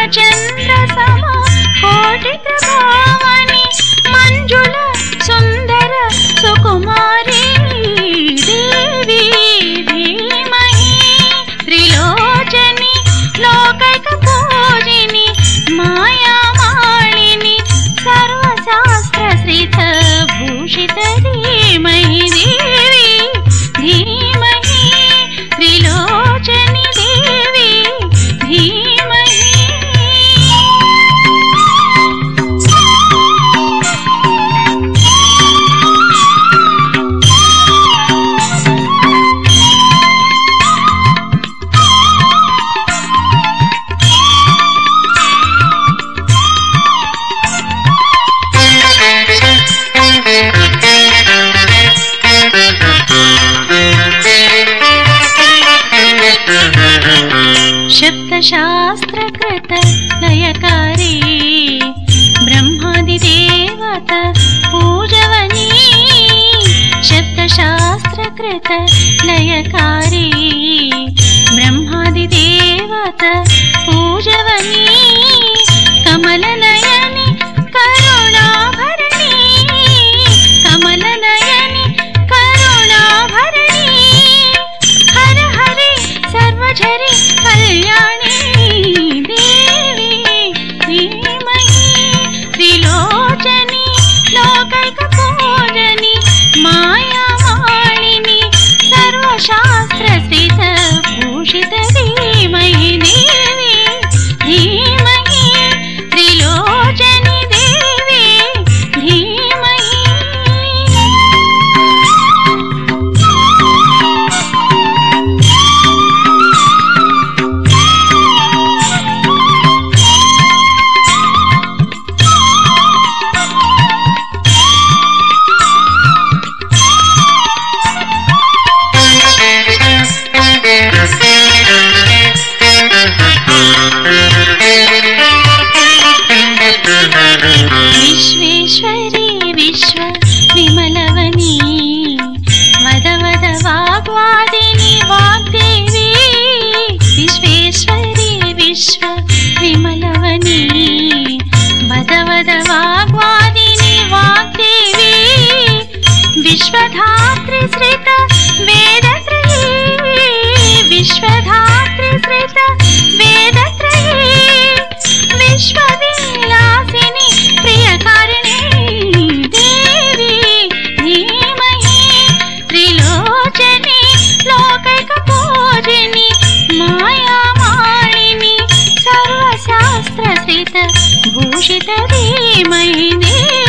చంద్ర సమ కోటి ప్రభావని మంజుల సుందర సుకుమారి దేవి ధీమహి త్రిలోచని లోకైక పూజిని మాయామాళిని సర్వశాస్త్ర శ్రీత భూషిత ధీమహి దేవి ధీమహి త్రిలోచని దేవి ధీమహి శబ్దశాస్త్రకృత లయకారి బ్రహ్మాదిదేవత పూజవని శబ్దశాస్త్రకృత లయకారి బ్రహ్మాదిదేవత పూజవని కమలనయని కరుణాభరణి కమలనయని కరుణాభరణి హర హరి సర్వజరి కళ్యాణి దేవి ధీమహి త్రిలోచని లోకైక పూజని మాయామాళిని సర్వశాస్త్ర స్థిత భూషిత ధీమహి దేవి ధీమహి త్రిలోచని దేవి ధీమహి విశ్వేశ్వరి విశ్వ విమలవని వద వద వాగ్వాదిని వాగ్దేవి విశ్వేశ్వరి విశ్వ విమలవని వద వద వాగ్వాదిని వాగ్దేవి విశ్వధాత్రి శ్రిత వేదత్రయీ విశ్వధాత్రి శ్రిత వేదత్రయీ విశ్వవిలాసిని ప్రియకారిణి దేవి ధీమహి త్రిలోచని లోకైక పూజిని మాయామాళిని సర్వశాస్త్ర స్థిత భూషిత ధీమహి దేవి